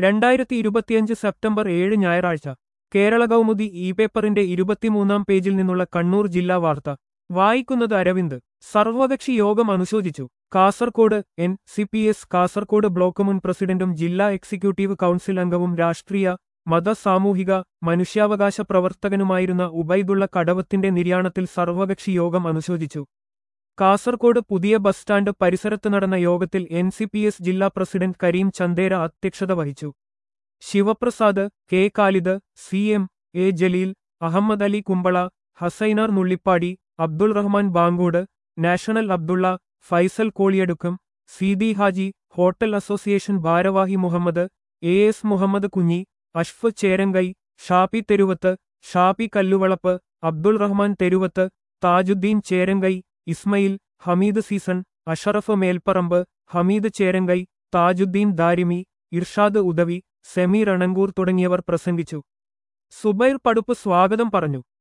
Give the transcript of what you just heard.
രണ്ടായിരത്തി ഇരുപത്തിയഞ്ച് സെപ്റ്റംബർ ഏഴ് ഞായറാഴ്ച കേരള കൗമുദി ഇ പേപ്പറിന്റെ ഇരുപത്തിമൂന്നാം പേജിൽ നിന്നുള്ള കണ്ണൂർ ജില്ലാ വാർത്ത വായിക്കുന്നത് അരവിന്ദ് സർവകക്ഷി യോഗം അനുശോചിച്ചു Kasaragod N C P S Kasaragod block മുൻ പ്രസിഡന്റും ജില്ലാ എക്സിക്യൂട്ടീവ് കൗൺസിൽ അംഗവും രാഷ്ട്രീയ മത സാമൂഹിക മനുഷ്യാവകാശ പ്രവർത്തകനുമായിരുന്ന ഉബൈദുള്ള കടവത്തിന്റെ നിര്യാണത്തിൽ സർവകക്ഷി യോഗം അനുശോചിച്ചു കാസർകോട് പുതിയ ബസ് സ്റ്റാൻഡ് പരിസരത്ത് നടന്ന യോഗത്തിൽ എൻ സി പി എസ് ജില്ലാ പ്രസിഡന്റ് കരീം ചന്ദേര അധ്യക്ഷത വഹിച്ചു Sivaprasad K Khalid C M A Jaleel Ahammed Ali Kumbala Hasainar Nullippady Abdul Rahman Bankod national Abdulla Faisal Koliyadukkam Seethi Haji hotel association ഭാരവാഹി മുഹമ്മദ് എ എസ് മുഹമ്മദ് കുഞ്ഞി അഷ്ഫ് ചേരങ്കൈ ഷാപ്പി തെരുവത്ത് ഷാപ്പി കല്ലുവളപ്പ് അബ്ദുൾ റഹ്മാൻ തെരുവത്ത് താജുദ്ദീൻ ചേരങ്കൈ ഇസ്മയിൽ ഹമീദ് സീസൺ അഷറഫ് മേൽപ്പറമ്പ് ഹമീദ് ചേരങ്കൈ താജുദ്ദീൻ ദാരിമി ഇർഷാദ് ഉദവി സെമീർ അണങ്കൂർ തുടങ്ങിയവർ പ്രസംഗിച്ചു സുബൈർ പടുപ്പ് സ്വാഗതം പറഞ്ഞു